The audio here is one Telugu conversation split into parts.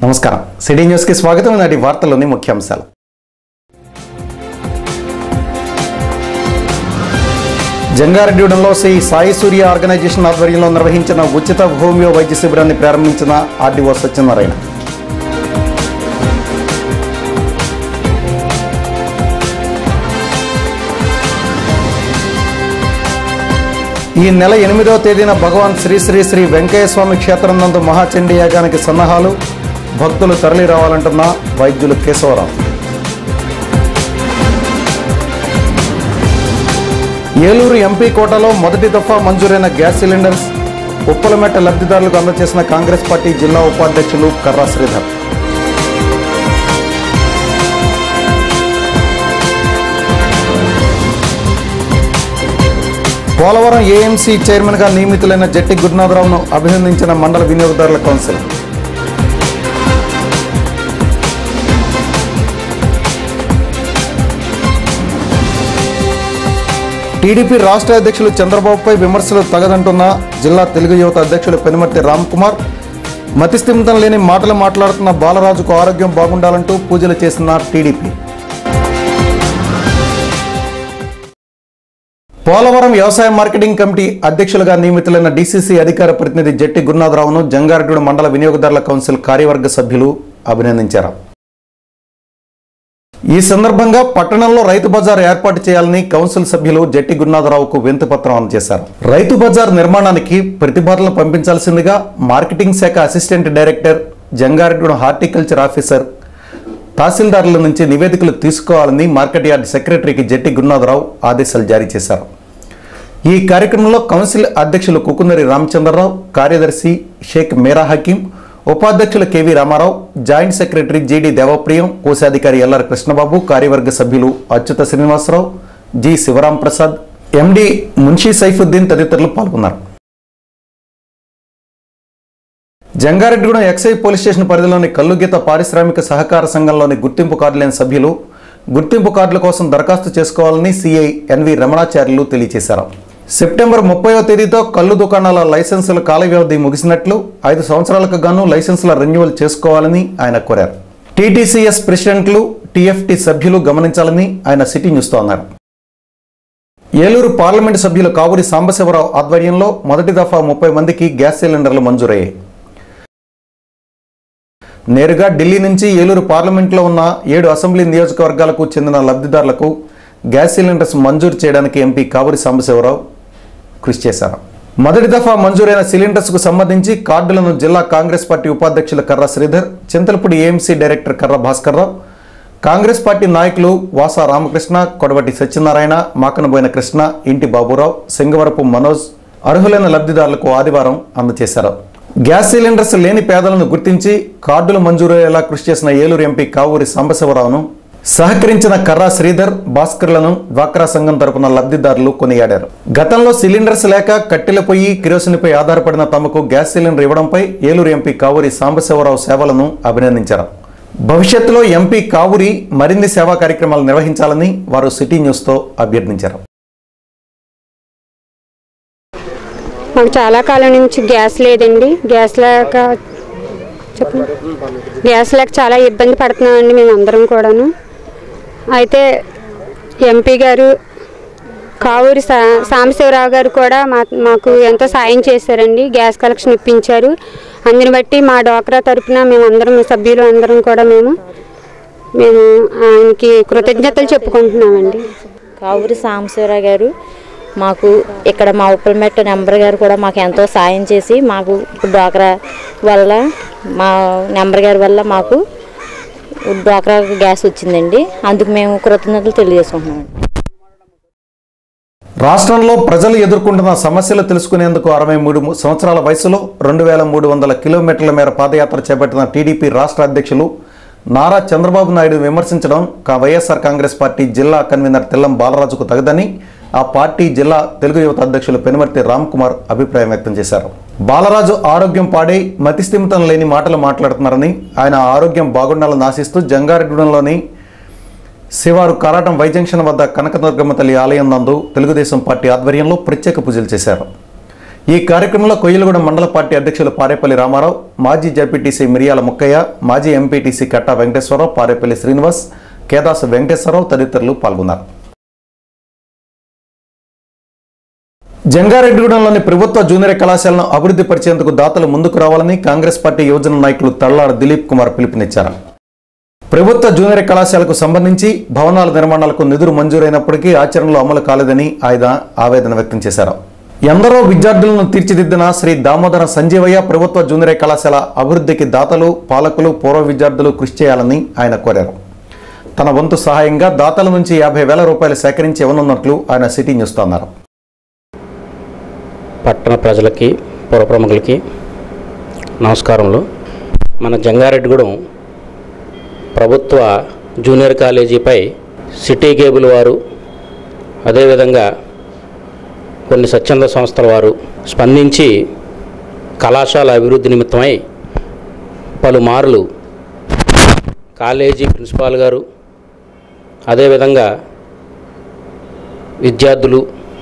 నమస్కారం సిటీ న్యూస్కి స్వాగతం నాటి వార్తల్లోని ముఖ్యాంశాలు జంగారెడ్డిగూడెంలో శ్రీ సాయి సూర్య ఆర్గనైజేషన్ ఆధ్వర్యంలో నిర్వహించిన ఉచిత హోమియో వైద్య శిబిరాన్ని ప్రారంభించిన ఆర్డీఓ సత్యనారాయణ ఈ నెల ఎనిమిదవ తేదీన భగవాన్ శ్రీ శ్రీ శ్రీ వెంకయ్య స్వామి క్షేత్రం నందు మహాచండీ యాగానికి సన్నాహాలు భక్తులు తరలి రావాలంటున్న వైద్యులు కేశవరావు ఏలూరు ఎంపీ కోటలో మొదటి దఫా మంజూరైన గ్యాస్ సిలిండర్స్ ఉప్పలమెట్ట లబ్ధిదారులకు అందజేసిన కాంగ్రెస్ పార్టీ జిల్లా ఉపాధ్యక్షులు కర్రా శ్రీధర్ పోలవరం ఏఎంసీ చైర్మన్గా నియమితులైన జట్టి గురునాథరావును అభినందించిన మండల వినియోగదారుల కౌన్సిల్ టీడీపీ రాష్ట్ర అధ్యక్షులు చంద్రబాబుపై విమర్శలు తగదంటున్న జిల్లా తెలుగు యువత అధ్యక్షులు పెనుమర్తి రామ్ కుమార్ మతిస్థిమితం లేని మాటలు మాట్లాడుతున్న బాలరాజుకు ఆరోగ్యం బాగుండాలంటూ పూజలు చేసిన టీడీపీ పోలవరం వ్యవసాయ మార్కెటింగ్ కమిటీ అధ్యక్షులుగా నియమితులైన డీసీసీ అధికార ప్రతినిధి జట్టి గురునాథరావును జంగారెడ్డి మండల వినియోగదారుల కౌన్సిల్ కార్యవర్గ సభ్యులు అభినందించారు ఈ సందర్భంగా పట్టణంలో రైతు బజార్ ఏర్పాటు చేయాలని కౌన్సిల్ సభ్యులు జట్టి గురునాథరావుకు వినతి పత్రం అందజేశారు రైతు బజార్ నిర్మాణానికి ప్రతిపాదనలు పంపించాల్సిందిగా మార్కెటింగ్ శాఖ assistant director Jangareddy horticulture officer తహసీల్దారుల నుంచి నివేదికలు తీసుకోవాలని మార్కెట్ యార్డ్ సెక్రటరీకి జట్టి గురునాథరావు ఆదేశాలు జారీ చేశారు ఈ కార్యక్రమంలో కౌన్సిల్ అధ్యక్షులు కుకుందరి రామచంద్రరావు కార్యదర్శి షేక్ మీరా హకీం ఉపాధ్యక్షులు KV Ramarao joint secretary GD Devapriyam కోశాధికారి ఎల్ఆర్ కృష్ణబాబు కార్యవర్గ సభ్యులు అచ్యుత శ్రీనివాసరావు జి శివరాం ప్రసాద్ ఎండి మున్షీ సైఫుద్దీన్ తదితరులు పాల్గొన్నారు జంగారెడ్డిగూడెం ఎక్సైజ్ పోలీస్ స్టేషన్ పరిధిలోని కల్లుగీత పారిశ్రామిక సహకార సంఘంలోని గుర్తింపు కార్డు లేని సభ్యులు గుర్తింపు కార్డుల కోసం దరఖాస్తు చేసుకోవాలని సిఐ ఎన్వి రమణాచార్యులు తెలియజేశారు సెప్టెంబర్ ముప్పైవ తేదీతో కళ్ళు దుకాణాల లైసెన్సుల కాల వ్యవధి ముగిసినట్లు ఐదు సంవత్సరాలకు గాను లైసెన్సుల రెన్యువల్ చేసుకోవాలని ఆయన కోరారు టీటీసీఎస్ ప్రెసిడెంట్లు టీఎఫ్టీ సభ్యులు గమనించాలని ఆయన సిటీ న్యూస్తో అన్నారు ఏలూరు పార్లమెంటు సభ్యులు కావూరి సాంబశివరావు ఆధ్వర్యంలో మొదటి దఫా ముప్పై మందికి గ్యాస్ సిలిండర్లు మంజూరయ్యాయి నేరుగా ఢిల్లీ నుంచి ఏలూరు పార్లమెంట్లో ఉన్న ఏడు అసెంబ్లీ నియోజకవర్గాలకు చెందిన లబ్ధిదారులకు గ్యాస్ సిలిండర్స్ మంజూరు చేయడానికి ఎంపీ కావూరి సాంబశివరావు కృషి చేశారు మొదటి దఫా మంజూరైన సిలిండర్స్కు సంబంధించి కార్డులను జిల్లా కాంగ్రెస్ పార్టీ ఉపాధ్యక్షులు కర్ర శ్రీధర్ చింతలపూడి ఏఎంసీ డైరెక్టర్ కర్ర భాస్కర్రావు కాంగ్రెస్ పార్టీ నాయకులు వాసా రామకృష్ణ కొడవటి సత్యనారాయణ మాకనబోయిన కృష్ణ ఇంటి బాబురావు సింగవరపు మనోజ్ అర్హులైన లబ్ధిదారులకు ఆదివారం అందజేశారు గ్యాస్ సిలిండర్స్ లేని పేదలను గుర్తించి కార్డులు మంజూరయ్యేలా కృషి చేసిన ఏలూరు ఎంపీ కావూరి సాంబశివరావును సహకరించిన కర్రా శ్రీధర్ భాస్కర్లను డ్వాక్రా సంఘం తరపున లబ్ధిదారులు కొనియాడారు గతంలో సిలిండర్స్ లేక కట్టెల పొయ్యి కిరోసిన్పై ఆధారపడిన తమకు గ్యాస్ సిలిండర్ ఇవ్వడంపై ఏలూరు ఎంపీ కావూరి సాంబశివరావు సేవలను అభినందించారు భవిష్యత్తులో ఎంపీ కావూరి మరిన్ని సేవా కార్యక్రమాలు నిర్వహించాలని వారు సిటీ న్యూస్తో అభ్యర్థించారు మాకు చాలా కాలం నుంచి గ్యాస్ లేదండి గ్యాస్ లేక చెప్పండి గ్యాస్ లేక చాలా ఇబ్బంది పడుతున్నామండి మేము అందరం కూడాను అయితే ఎంపీ గారు కావూరి సా సాంబశివరావు గారు కూడా మా మాకు ఎంతో సాయం చేశారండి గ్యాస్ కలెక్షన్ ఇప్పించారు అందుని బట్టి మా డోక్రా తరపున మేము అందరం సభ్యులు అందరం కూడా మేము మేము ఆయనకి కృతజ్ఞతలు చెప్పుకుంటున్నామండి కావూరి సాంబశివరావు గారు మాకు ఇక్కడ మా ఉప్పలమెట్ట నెంబర్ గారు కూడా మాకు ఎంతో సాయం చేసి మాకు ఇప్పుడు డ్వాక్రా వల్ల మా నెంబర్ గారి వల్ల మాకు డ్వాక్రా గ్యాస్ వచ్చిందండి అందుకు మేము కృతజ్ఞతలు తెలియజేసుకుంటున్నామండి రాష్ట్రంలో ప్రజలు ఎదుర్కొంటున్న సమస్యలు తెలుసుకునేందుకు అరవై మూడు సంవత్సరాల వయసులో రెండు వేల మూడు వందల కిలోమీటర్ల మేర పాదయాత్ర చేపట్టిన టీడీపీ రాష్ట్ర అధ్యక్షులు నారా చంద్రబాబు నాయుడు విమర్శించడం కా వైఎస్ఆర్ కాంగ్రెస్ పార్టీ జిల్లా కన్వీనర్ తెల్లం బాలరాజుకు తగదని ఆ పార్టీ జిల్లా తెలుగు యువత అధ్యక్షులు పెనుమర్తి రామ్ కుమార్ అభిప్రాయం వ్యక్తం చేశారు బాలరాజు ఆరోగ్యం పాడై మతిస్థిమితం లేని మాటలు మాట్లాడుతున్నారని ఆయన ఆరోగ్యం బాగుండాలని ఆశిస్తూ జంగారెడ్డిగూడెంలోని శివారు కారాటం వై జంక్షన్ వద్ద కనకదుర్గమ్మ తల్లి ఆలయం నందు తెలుగుదేశం పార్టీ ఆధ్వర్యంలో ప్రత్యేక పూజలు చేశారు ఈ కార్యక్రమంలో కొయ్యలగూడెం మండల పార్టీ అధ్యక్షులు పారేపల్లి రామారావు మాజీ జడ్పీటీసీ మిరియాల ముక్కయ్య మాజీ ఎంపీటీసీ కట్టా వెంకటేశ్వరరావు పారేపల్లి శ్రీనివాస్ కేదాసు వెంకటేశ్వరరావు తదితరులు పాల్గొన్నారు జంగారెడ్డిగూడెంలోని ప్రభుత్వ జూనియర్ కళాశాలను అభివృద్ధి పరిచేందుకు దాతలు ముందుకు రావాలని కాంగ్రెస్ పార్టీ యువజన నాయకులు తల్లాడ దిలీప్ కుమార్ పిలుపునిచ్చారు ప్రభుత్వ జూనియర్ కళాశాలకు సంబంధించి భవనాల నిర్మాణాలకు నిధులు మంజూరైనప్పటికీ ఆచరణలో అమలు కాలేదని ఆయన ఆవేదన వ్యక్తం చేశారు ఎందరో విద్యార్థులను తీర్చిదిద్దిన శ్రీ దామోదర సంజీవయ్య ప్రభుత్వ జూనియర్ కళాశాల అభివృద్ధికి దాతలు పాలకులు పూర్వ విద్యార్థులు కృషి చేయాలని ఆయన కోరారు తన వంతు సహాయంగా దాతల నుంచి యాభై వేల రూపాయలు సేకరించి ఇవ్వనున్నట్లు ఆయన సిటీ న్యూస్తో అన్నారు పట్టణ ప్రజలకి పుర ప్రముఖులకి నమస్కారములు మన జంగారెడ్డిగూడెం ప్రభుత్వ జూనియర్ కాలేజీపై సిటీ కేబుల్ వారు అదేవిధంగా కొన్ని స్వచ్ఛంద సంస్థల వారు స్పందించి కళాశాల అభివృద్ధి నిమిత్తమై పలుమార్లు కాలేజీ ప్రిన్సిపాల్ గారు అదేవిధంగా విద్యార్థులు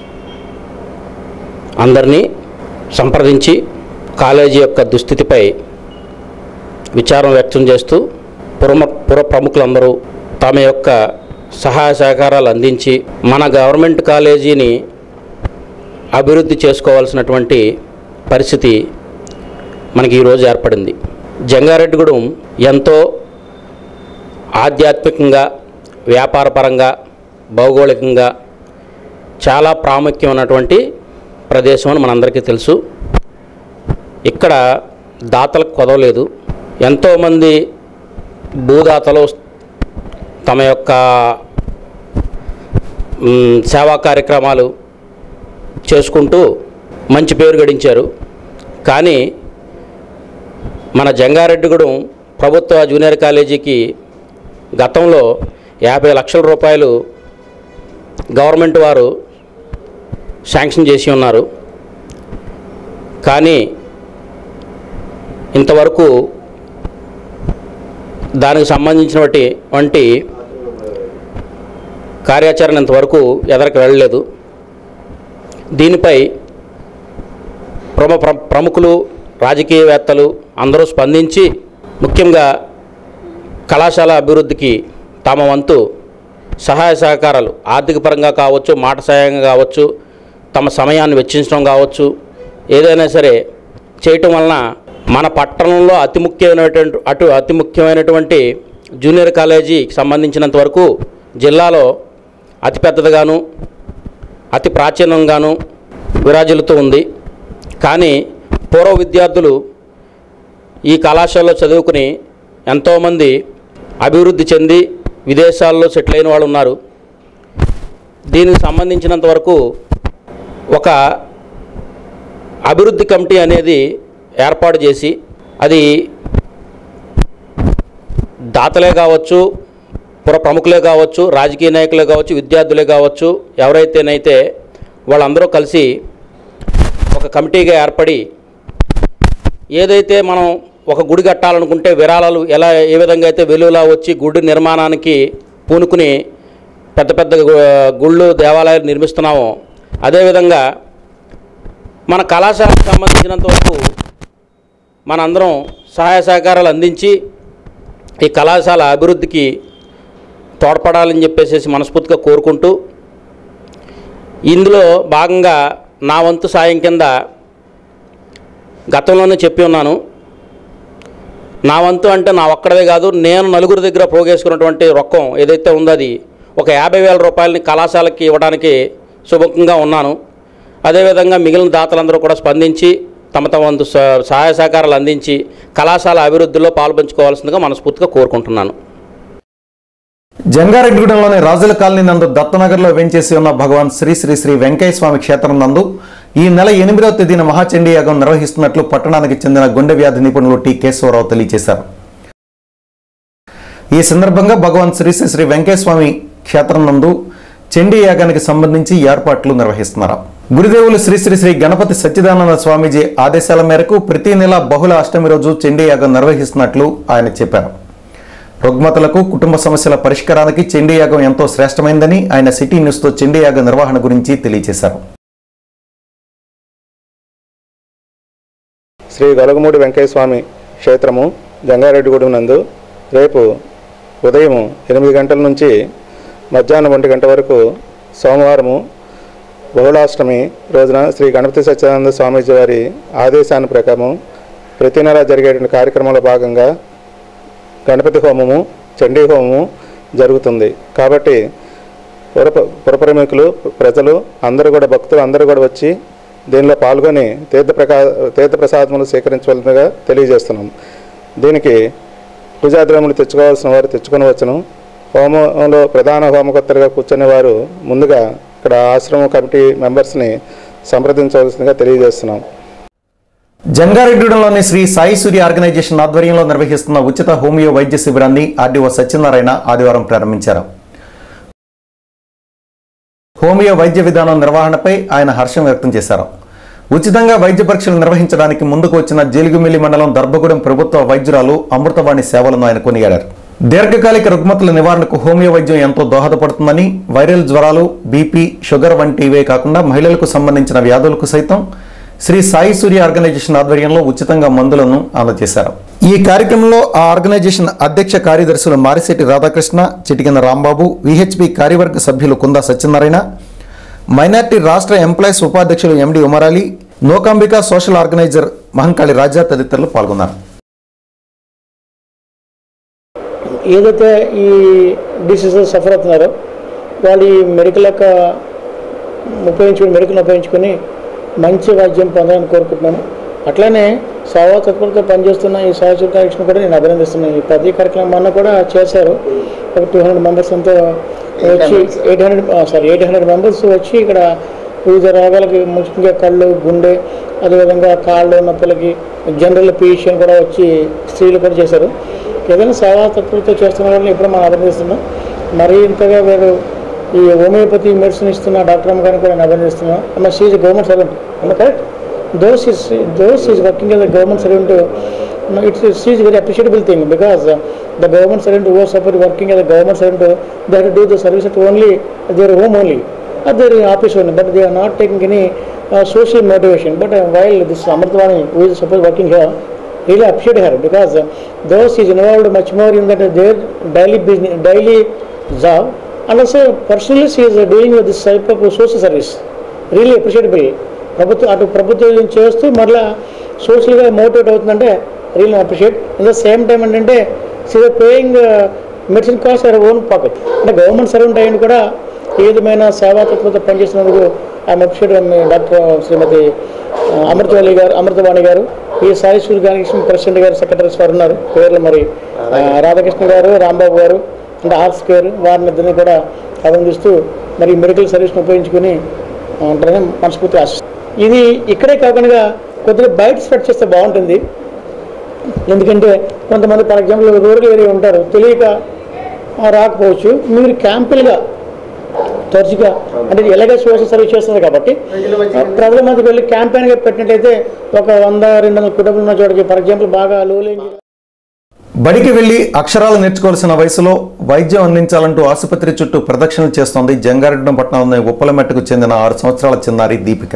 అందరినీ సంప్రదించి కాలేజీ యొక్క దుస్థితిపై విచారం వ్యక్తం చేస్తూ పురమ పుర ప్రముఖులందరూ తమ యొక్క సహాయ సహకారాలు అందించి మన గవర్నమెంట్ కాలేజీని అభివృద్ధి చేసుకోవాల్సినటువంటి పరిస్థితి మనకి ఈరోజు ఏర్పడింది జంగారెడ్డిగూడెం ఎంతో ఆధ్యాత్మికంగా వ్యాపారపరంగా భౌగోళికంగా చాలా ప్రాముఖ్యం ఉన్నటువంటి ప్రదేశం అని మనందరికీ తెలుసు ఇక్కడ దాతలకు కొదవలేదు ఎంతోమంది భూదాతలు తమ యొక్క మ్, సేవా కార్యక్రమాలు చేసుకుంటూ మంచి పేరు గడించారు కానీ మన జంగారెడ్డిగూడెం ప్రభుత్వ జూనియర్ కాలేజీకి గతంలో యాభై లక్షల రూపాయలు గవర్నమెంట్ వారు శాంక్షన్ చేసి ఉన్నారు కానీ ఇంతవరకు దానికి సంబంధించినటువంటి వంటి కార్యాచరణ ఇంతవరకు ఎదరికి వెళ్ళలేదు దీనిపై ప్రమ ప్ర- ప్రముఖులు రాజకీయవేత్తలు అందరూ స్పందించి ముఖ్యంగా కళాశాల అభివృద్ధికి తమ వంతు సహాయ సహకారాలు ఆర్థిక పరంగా కావచ్చు మాట సహాయంగా కావచ్చు తమ సమయాన్ని వెచ్చించడం కావచ్చు ఏదైనా సరే చేయటం వలన మన పట్టణంలో అతి ముఖ్యమైనటువంటి అటు అతి ముఖ్యమైనటువంటి జూనియర్ కాలేజీకి సంబంధించినంత వరకు జిల్లాలో అతి పెద్దదిగాను అతి ప్రాచీనంగాను విరాజిల్లుతూ ఉంది కానీ పూర్వ విద్యార్థులు ఈ కళాశాలలో చదువుకుని ఎంతోమంది అభివృద్ధి చెంది విదేశాల్లో సెటిల్ అయిన వాళ్ళు ఉన్నారు దీనికి సంబంధించినంత వరకు ఒక అభివృద్ధి కమిటీ అనేది ఏర్పాటు చేసి అది దాతలే కావచ్చు పుర ప్రముఖులే కావచ్చు రాజకీయ నాయకులే కావచ్చు విద్యార్థులే కావచ్చు ఎవరైతేనైతే వాళ్ళందరూ కలిసి ఒక కమిటీగా ఏర్పడి ఏదైతే మనం ఒక గుడి కట్టాలనుకుంటే విరాళాలు ఎలా ఏ విధంగా అయితే వెలుగులా వచ్చి గుడి నిర్మాణానికి పూనుకుని పెద్ద పెద్ద గు- గుళ్ళు దేవాలయాలు నిర్మిస్తున్నామో అదేవిధంగా మన కళాశాలకు సంబంధించినంత వరకు మనందరం సహాయ సహకారాలు అందించి ఈ కళాశాల అభివృద్ధికి తోడ్పడాలని చెప్పేసి మనస్ఫూర్తిగా కోరుకుంటూ ఇందులో భాగంగా నా వంతు సాయం కింద గతంలోనే చెప్పి ఉన్నాను నా వంతు అంటే నా ఒక్కడదే కాదు నేను నలుగురి దగ్గర పోగేసుకున్నటువంటి రొక్కం ఏదైతే ఉందో అది ఒక యాభై వేల రూపాయలని కళాశాలకి ఇవ్వడానికి శుభకంగా ఉన్నాను అదేవిధంగా మిగిలిన దాతలందరూ కూడా స్పందించి తమ తమ వంతు స- సహాయ సహకారాలు అందించి కళాశాల అభివృద్ధిలో పాల్పంచుకోవాల్సిందిగా మనస్ఫూర్తిగా కోరుకుంటున్నాను జంగారెడ్డిగూడెంలోని రాజుల కాలనీ నందు దత్తనగర్లో వెంచేసి ఉన్న భగవాన్ శ్రీ శ్రీ శ్రీ వెంకయ్య స్వామి క్షేత్రం నందు ఈ నెల ఎనిమిదవ తేదీన మహాచండీ యాగం నిర్వహిస్తున్నట్లు పట్టణానికి చెందిన గుండె వ్యాధి నిపుణులు టి కేశవరావు తెలియజేశారు ఈ సందర్భంగా భగవాన్ శ్రీ శ్రీ శ్రీ వెంకయ్య స్వామి క్షేత్రం నందు చండీ యాగానికి సంబంధించి ఏర్పాట్లు నిర్వహిస్తున్నారు గురుదేవులు శ్రీ శ్రీ శ్రీ గణపతి సచ్చిదానంద స్వామీజీ ఆదేశాల మేరకు ప్రతి నెల బహుళ అష్టమి రోజు చండీ యాగం నిర్వహిస్తున్నట్లు ఆయన చెప్పారు రుగ్మతలకు కుటుంబ సమస్యల పరిష్కారానికి చండీ యాగం ఎంతో శ్రేష్టమైందని ఆయన సిటీ న్యూస్తో చండీ యాగ నిర్వహణ గురించి తెలియజేశారు శ్రీ గొలగమూడి వెంకయ్య స్వామి క్షేత్రము జంగారెడ్డిగూడెం నందు రేపు ఉదయం ఎనిమిది గంటల నుంచి మధ్యాహ్నం ఒంటి గంట వరకు సోమవారము బహుళాష్టమి రోజున శ్రీ గణపతి సత్యానంద స్వామీజీ వారి ఆదేశాన్ని ప్రకారం ప్రతి నెల జరిగేటువంటి కార్యక్రమంలో భాగంగా గణపతి హోమము చండీ హోమము జరుగుతుంది కాబట్టి పురప పురప్రముఖులు ప్రజలు అందరూ కూడా భక్తులు అందరూ కూడా వచ్చి దీనిలో పాల్గొని తీర్థప్రకా తీర్థప్రసాదములు స్వీకరించవలసిందిగా తెలియజేస్తున్నాం దీనికి పూజాద్రములు తెచ్చుకోవాల్సిన వారు తెచ్చుకొని వచ్చును హోమంలో ప్రధాన హోమకర్తలుగా కూర్చునే వారు ముందుగా ఇక్కడ ఆశ్రమం కమిటీ మెంబర్స్ని సంప్రదించవలసిందిగా తెలియజేస్తున్నాం జంగారెడ్డిగూడెంలోని శ్రీ సాయి సూర్య ఆర్గనైజేషన్ ఆధ్వర్యంలో నిర్వహిస్తున్న ఉచిత హోమియో వైద్య శిబిరాన్ని ఆర్డీఓ సత్యనారాయణ ఆదివారం ప్రారంభించారు హోమియో వైద్య విధానం నిర్వహణపై ఆయన హర్షం వ్యక్తం చేశారు ఉచితంగా వైద్య పరీక్షలు నిర్వహించడానికి ముందుకు వచ్చిన జీలిగుమిల్లి మండలం దర్భగూడెం ప్రభుత్వ వైద్యురాలు అమృతవాణి సేవలను ఆయన కొనియాడారు దీర్ఘకాలిక రుగ్మతల నివారణకు హోమియో వైద్యం ఎంతో దోహదపడుతుందని వైరల్ జ్వరాలు బీపీ షుగర్ వంటివే కాకుండా మహిళలకు సంబంధించిన వ్యాధులకు సైతం శ్రీ సాయి సూర్య ఆర్గనైజేషన్ ఆధ్వర్యంలో ఉచితంగా మందులను అందజేశారు ఈ కార్యక్రమంలో ఆ ఆర్గనైజేషన్ అధ్యక్ష కార్యదర్శులు మారిశెట్టి రాధాకృష్ణ చిటికిన రాంబాబు విహెచ్పి కార్యవర్గ సభ్యులు కుందా సత్యనారాయణ మైనార్టీ రాష్ట్ర ఎంప్లాయీస్ ఉపాధ్యక్షులు MD Umarali Nookambika social organiser Mahankali Raja తదితరులు పాల్గొన్నారు ఏదైతే ఈ డిసీజెస్ సఫర్ అవుతున్నారో వాళ్ళు ఈ మెడికల్ యొక్క ఉపయోగించుకుని మెడికల్ ఉపయోగించుకొని మంచి వైద్యం పొందాలని కోరుకుంటున్నాను అట్లానే సేవా తత్పరతో పనిచేస్తున్న ఈ సహచర కార్యక్రమం కూడా నేను అభినందిస్తున్నాను ఈ ప్రతి కార్యక్రమం మొన్న కూడా చేశారు ఒక టూ హండ్రెడ్ మెంబర్స్ అంతా వచ్చి eight hundred sorry eight hundred members వచ్చి ఇక్కడ వివిధ రోగాలకి ముఖ్యంగా కళ్ళు గుండె అదేవిధంగా కాళ్ళు నొప్పులకి జనరల్ ఫిజిషియన్ కూడా వచ్చి స్త్రీలు కూడా చేశారు ఏదైనా సేవా తత్పరతో చేస్తున్న వాళ్ళని ఎప్పుడు మనం అభినందిస్తున్నాం మరీ ఇంతగా వీరు ఈ హోమియోపతి మెడిసిన్ ఇస్తున్న డాక్టర్ అమ్మ గారిని కూడా నేను అభినందిస్తున్నాం అమ్మ షీజ్ గవర్నమెంట్ సర్వెంట్ అమ్మ correct those is those is working as government servant it's she's very appreciable thing because the government servant oh support working as government servant they to do the service at only their home only at their office only, but they are not taking any uh, social motivation. But uh, while this Amritwani, who is supposed working here, really appreciate her because uh, though she is involved much more in that uh, their daily business, daily job, and also personally she is uh, doing with this type of social service. Really appreciable. ప్రభుత్వం అటు ప్రభుత్వం చేస్తూ మరలా సోషల్గా మోటివేట్ అవుతుందంటే real appreciate in the same time ఏంటంటే see paying medicine cost our own pocket అంటే గవర్నమెంట్ సర్వెంట్ అయ్యింది కూడా ఏ విధమైన సేవా తత్వతో పనిచేసినందుకు ఆమె అప్రిషియేట్ డాక్టర్ శ్రీమతి ఆ, అమృతవాణి గారు అమృతవాణి గారు ఈ సాయి సూర్య గారికి ప్రెసిడెంట్ గారు సెక్రటరీస్ వారు ఉన్నారు పేర్లు మరి ఆ, రాధాకృష్ణ గారు రాంబాబు గారు అంటే ఆర్ట్స్ గారు వారిని ఇద్దరిని కూడా అభినందిస్తూ మరి మెడికల్ సర్వీస్ని ఉపయోగించుకొని ఆ, ఉంటారని మనస్ఫూర్తి ఆశిస్తాను ఇది ఇక్కడే కాకుండా కొద్దిగా బయట స్ప్రెడ్ చేస్తే బాగుంటుంది ఎందుకంటే కొంతమంది ఫర్ ఎగ్జాంపుల్ రూరల్ ఏరియా ఉంటారు తెలియక ఆ, రాకపోవచ్చు మీరు క్యాంపులుగా తరచుగా అంటే ఎలాగ సోషల్ సర్వీస్ చేస్తున్నారు కాబట్టి ఆ, ప్రజల మధ్యకి వెళ్ళి క్యాంపెయిన్గా పెట్టినట్లయితే ఒక వంద రెండు వందల కుటుంబాలు ఉన్న చోటకి ఫర్ ఎగ్జాంపుల్ బాగా లోలింగ్ బడికి వెళ్లి అక్షరాలు నేర్చుకోవాల్సిన వయసులో వైద్యం అందించాలంటూ ఆసుపత్రి చుట్టూ ప్రదక్షిణలు చేస్తోంది జంగారెడ్డి పట్టణంలోని ఉప్పలమెట్టకు చెందిన ఆరు సంవత్సరాల చిన్నారి దీపిక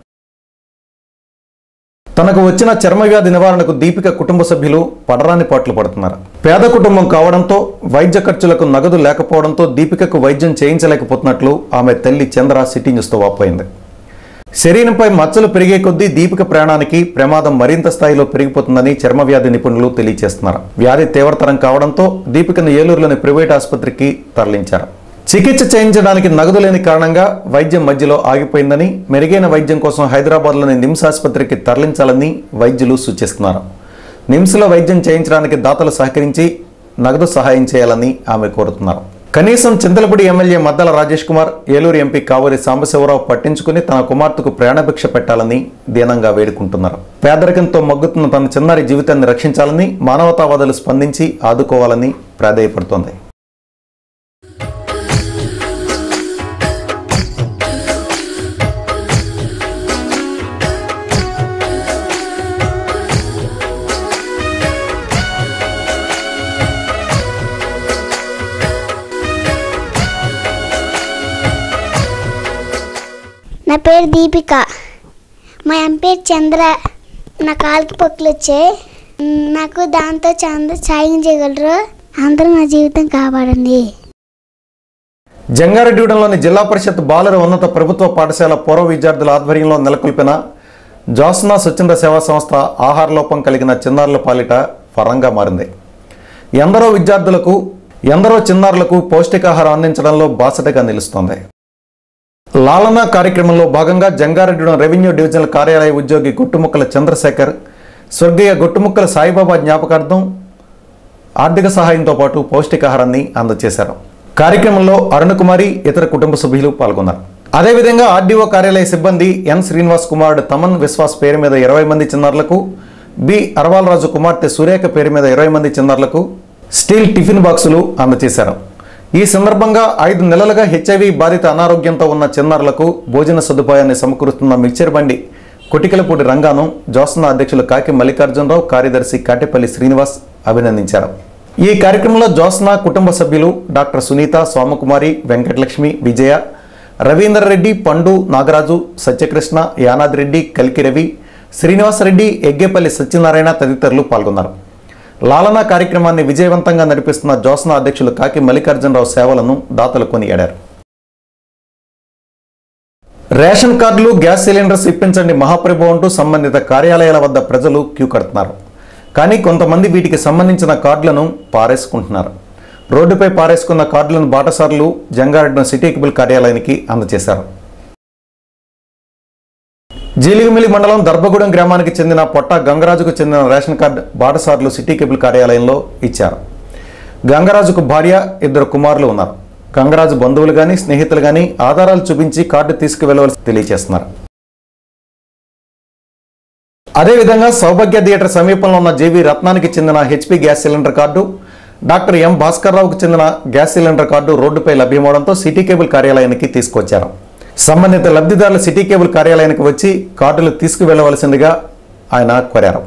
తనకు వచ్చిన చర్మ వ్యాధి నివారణకు దీపిక కుటుంబ సభ్యులు పడరాని పాట్లు పడుతున్నారు పేద కుటుంబం కావడంతో వైద్య ఖర్చులకు నగదు లేకపోవడంతో దీపికకు వైద్యం చేయించలేకపోతున్నట్లు ఆమె తల్లి చంద్ర సిటీ న్యూస్తో వాపోయింది శరీరంపై మచ్చలు పెరిగే కొద్దీ దీపిక ప్రాణానికి ప్రమాదం మరింత స్థాయిలో పెరిగిపోతుందని చర్మ వ్యాధి నిపుణులు తెలియజేస్తున్నారు వ్యాధి తీవ్రతరం కావడంతో దీపికను ఏలూరులోని ప్రైవేట్ ఆసుపత్రికి తరలించారు చికిత్స చేయించడానికి నగదు లేని కారణంగా వైద్యం మధ్యలో ఆగిపోయిందని మెరుగైన వైద్యం కోసం హైదరాబాద్లోని నిమ్స్ ఆసుపత్రికి తరలించాలని వైద్యులు సూచిస్తున్నారు నిమ్స్లో వైద్యం చేయించడానికి దాతలు సహకరించి నగదు సహాయం చేయాలని ఆమె కోరుతున్నారు కనీసం చింతలపూడి ఎమ్మెల్యే మద్దల రాజేష్ కుమార్ ఏలూరు ఎంపీ కావూరి సాంబశివరావు పట్టించుకుని తన కుమార్తెకు ప్రాణభిక్ష పెట్టాలని దీనంగా వేడుకుంటున్నారు పేదరికంతో మగ్గుతున్న తన చిన్నారి జీవితాన్ని రక్షించాలని మానవతావాదులు స్పందించి ఆదుకోవాలని ప్రాధేయపడుతోంది నా పేరు దీపిక మా అమ్మ పేరు చంద్ర నా కాలికి పొక్కులు వచ్చాయి మ్, నాకు దాంతో చాలా సాయం చేయగలరు అందరూ నా జీవితం కాపాడండి జంగారెడ్డిగూడెంలోని జిల్లా పరిషత్ బాలుర ఉన్నత ప్రభుత్వ పాఠశాల పూర్వ విద్యార్థుల ఆధ్వర్యంలో నెలకొల్పిన జోస్నా స్వచ్ఛంద సేవా సంస్థ ఆహార లోపం కలిగిన చిన్నారుల పాలిట ఫరంగా మారింది ఎందరో విద్యార్థులకు ఎందరో చిన్నారులకు పౌష్టికాహారం అందించడంలో బాసటగా నిలుస్తోంది లాలన కార్యక్రమంలో భాగంగా జంగారెడ్డిగూడెం రెవెన్యూ డివిజనల్ కార్యాలయ ఉద్యోగి గుట్టుముక్కల చంద్రశేఖర్ స్వర్గీయ గుట్టుముక్కల సాయిబాబా జ్ఞాపకార్థం ఆర్థిక సహాయంతో పాటు పౌష్టికాహారాన్ని అందజేశారు కార్యక్రమంలో అరుణకుమారి ఇతర కుటుంబ సభ్యులు పాల్గొన్నారు అదేవిధంగా ఆర్డీఓ కార్యాలయ సిబ్బంది ఎన్ శ్రీనివాస్ కుమారుడు తమన్ విశ్వాస్ పేరు మీద ఇరవై మంది చిన్నారులకు బి అరవాలరాజు కుమార్తె సురేఖ పేరు మీద ఇరవై మంది చిన్నారులకు స్టీల్ టిఫిన్ బాక్సులు అందజేశారు ఈ సందర్భంగా ఐదు నెలలుగా హెచ్ఐవి బాధిత అనారోగ్యంతో ఉన్న చిన్నారులకు భోజన సదుపాయాన్ని సమకూరుస్తున్న మిక్చర్ బండి కొటికలపూడి రంగాను జోసన అధ్యక్షులు కాకి మల్లికార్జునరావు కార్యదర్శి కాటేపల్లి శ్రీనివాస్ అభినందించారు ఈ కార్యక్రమంలో జోస్న కుటుంబ సభ్యులు డాక్టర్ సునీత సోమకుమారి వెంకటలక్ష్మి విజయ రవీందర్ రెడ్డి పండు నాగరాజు సత్యకృష్ణ యానాది రెడ్డి కల్కి రవి శ్రీనివాసరెడ్డి ఎగ్గేపల్లి సత్యనారాయణ తదితరులు పాల్గొన్నారు లాలన కార్యక్రమాన్ని విజయవంతంగా నడిపిస్తున్న జోస్న అధ్యక్షులు కాకి మల్లికార్జునరావు సేవలను దాతలు కొనియాడారు రేషన్ కార్డులు గ్యాస్ సిలిండర్స్ ఇప్పించండి మహాప్రభు అంటూ సంబంధిత కార్యాలయాల వద్ద ప్రజలు క్యూ కడుతున్నారు కానీ కొంతమంది వీటికి సంబంధించిన కార్డులను పారేసుకుంటున్నారు రోడ్డుపై పారేసుకున్న కార్డులను బాటసారులు జంగారెడ్డి సిటీ కేబుల్ కార్యాలయానికి అందజేశారు జీలిగిమిలి మండలం దర్భగూడెం గ్రామానికి చెందిన పొట్ట గంగరాజుకు చెందిన రేషన్ కార్డు బాటసారులు సిటీ కేబుల్ కార్యాలయంలో ఇచ్చారు గంగరాజుకు భార్య ఇద్దరు కుమారులు ఉన్నారు గంగరాజు బంధువులు కానీ స్నేహితులు కానీ ఆధారాలు చూపించి కార్డు తీసుకువెళ్ళవలసి తెలియజేస్తున్నారు అదేవిధంగా సౌభాగ్య థియేటర్ సమీపంలో ఉన్న జేవి రత్నానికి చెందిన HP gas cylinder card doctor M Bhaskar రావుకు చెందిన గ్యాస్ సిలిండర్ కార్డు రోడ్డుపై లభ్యమవడంతో సిటీ కేబుల్ కార్యాలయానికి తీసుకొచ్చారు సంబంధిత లబ్ధిదారులు సిటీ కేబుల్ కార్యాలయానికి వచ్చి కార్డులు తీసుకువెళ్లవలసిందిగా ఆయన కోరారు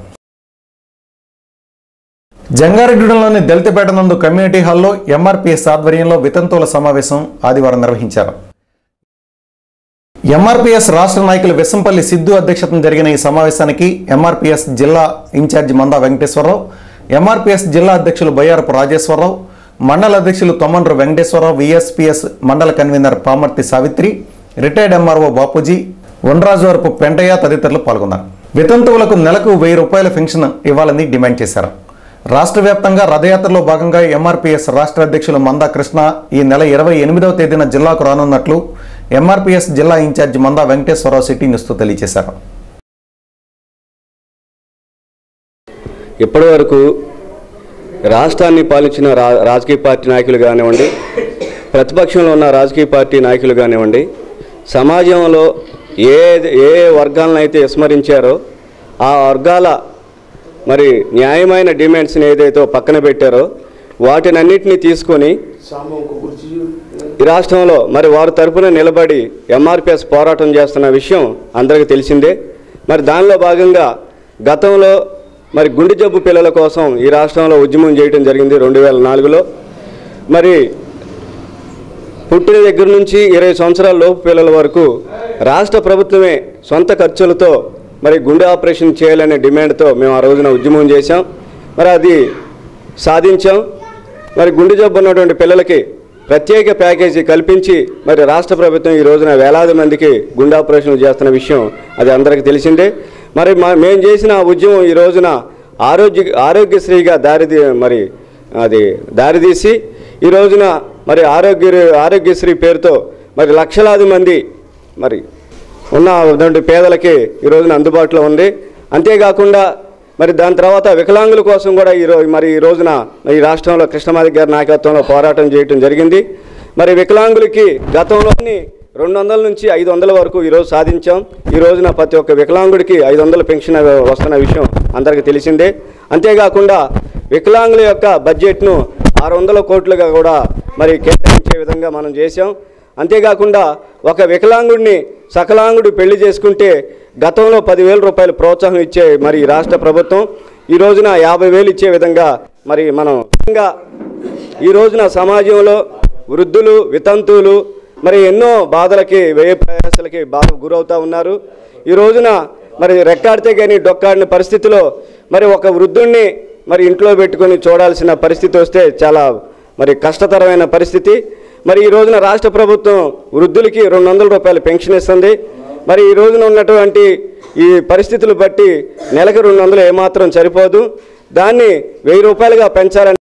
జంగారెడ్డిగూడెంలోని దళితపేట నందు కమ్యూనిటీ హాల్లో ఎంఆర్పీఎస్ ఆధ్వర్యంలో వితంతువుల సమావేశం ఆదివారం నిర్వహించారు ఎంఆర్పీఎస్ రాష్ట్ర నాయకులు విసంపల్లి సిద్ధు అధ్యక్షతన జరిగిన ఈ సమావేశానికి ఎంఆర్పీఎస్ జిల్లా ఇన్ఛార్జి మందా వెంకటేశ్వరరావు ఎంఆర్పీఎస్ జిల్లా అధ్యక్షులు బయ్యారపు రాజేశ్వరరావు మండల అధ్యక్షులు తొమ్మండ్రు Venkateswararao VSPS mandal convener Pamarthi Savitri retired MRO Bapuji Vanarajuvarapu Pentaiah తదితరులు పాల్గొన్నారు వితంతువులకు నెలకు వెయ్యి రూపాయల పెన్షన్ ఇవ్వాలని డిమాండ్ చేశారు రాష్ట్ర వ్యాప్తంగా రథయాత్రలో భాగంగా ఎంఆర్పీఎస్ రాష్ట్ర అధ్యక్షులు మందా కృష్ణ ఈ నెల ఇరవై ఎనిమిదవ తేదీన జిల్లాకు రానున్నట్లు ఎంఆర్పీఎస్ జిల్లా ఇన్ఛార్జి మందా వెంకటేశ్వరరావు సిటీ న్యూస్తో తెలియజేశారు ఇప్పటి వరకు రాష్ట్రాన్ని పాలించిన రా రాజకీయ పార్టీ నాయకులు కానివ్వండి ప్రతిపక్షంలో ఉన్న రాజకీయ పార్టీ నాయకులు కానివ్వండి సమాజంలో ఏ ఏ వర్గాలను అయితే విస్మరించారో ఆ వర్గాల మరి న్యాయమైన డిమాండ్స్ని ఏదైతే పక్కన పెట్టారో వాటినన్నిటిని తీసుకొని ఈ రాష్ట్రంలో మరి వారి తరపున నిలబడి ఎంఆర్పిఎస్ పోరాటం చేస్తున్న విషయం అందరికీ తెలిసిందే మరి దానిలో భాగంగా గతంలో మరి గుండె జబ్బు పిల్లల కోసం ఈ రాష్ట్రంలో ఉద్యమం చేయడం జరిగింది రెండు వేల నాలుగులో మరి పుట్టిన దగ్గర నుంచి ఇరవై సంవత్సరాల లోపు పిల్లల వరకు రాష్ట్ర ప్రభుత్వమే సొంత ఖర్చులతో మరి గుండె ఆపరేషన్ చేయాలనే డిమాండ్తో మేము ఆ రోజున ఉద్యమం చేశాం మరి అది సాధించాం మరి గుండె జబ్బు ఉన్నటువంటి పిల్లలకి ప్రత్యేక ప్యాకేజీ కల్పించి మరి రాష్ట్ర ప్రభుత్వం ఈ రోజున వేలాది మందికి గుండె ఆపరేషన్లు చేస్తున్న విషయం అది అందరికీ తెలిసిందే మరి మా మేము చేసిన ఆ ఉద్యమం ఈ రోజున ఆరోగ్య ఆరోగ్యశ్రీగా దారిది మరి అది దారితీసి ఈ రోజున మరి ఆరోగ్య ఆరోగ్యశ్రీ పేరుతో మరి లక్షలాది మంది మరి ఉన్న ఉన్నటువంటి పేదలకి ఈ రోజున అందుబాటులో ఉంది అంతేకాకుండా మరి దాని తర్వాత వికలాంగుల కోసం కూడా ఈ రో మరి ఈ రోజున ఈ రాష్ట్రంలో కృష్ణమాది గారి నాయకత్వంలో పోరాటం చేయడం జరిగింది మరి వికలాంగులకి గతంలోని రెండు వందల నుంచి ఐదు వందల వరకు ఈరోజు సాధించాం ఈ రోజున ప్రతి ఒక్క వికలాంగుడికి ఐదు వందల పెన్షన్ వస్తున్న విషయం అందరికీ తెలిసిందే అంతేకాకుండా వికలాంగుల యొక్క బడ్జెట్ను ఆరు వందల కోట్లుగా కూడా మరి కేటాయించే విధంగా మనం చేశాం అంతేకాకుండా ఒక వికలాంగుడిని సకలాంగుడు పెళ్లి చేసుకుంటే గతంలో పదివేల రూపాయలు ప్రోత్సాహం ఇచ్చే మరి ఈ రాష్ట్ర ప్రభుత్వం ఈ రోజున యాభై వేలు ఇచ్చే విధంగా మరి మనం ఇంకా ఈ రోజున సమాజంలో వృద్ధులు వితంతువులు మరి ఎన్నో బాధలకి వ్యయ ప్రయాసాలకి బాధ గురవుతూ ఉన్నారు ఈ రోజున మరి రెక్కాడితే కానీ డొక్కాడిన పరిస్థితిలో మరి ఒక వృద్ధుణ్ణి మరి ఇంట్లో పెట్టుకొని చూడాల్సిన పరిస్థితి వస్తే చాలా మరి కష్టతరమైన పరిస్థితి మరి ఈ రోజున రాష్ట్ర ప్రభుత్వం వృద్ధులకి రెండు వందల రూపాయల పెన్షన్ ఇస్తుంది మరి ఈ రోజున ఉన్నటువంటి ఈ పరిస్థితులు బట్టి నెలకు రెండు వందలు ఏమాత్రం సరిపోదు దాన్ని వెయ్యి రూపాయలుగా పెంచాలని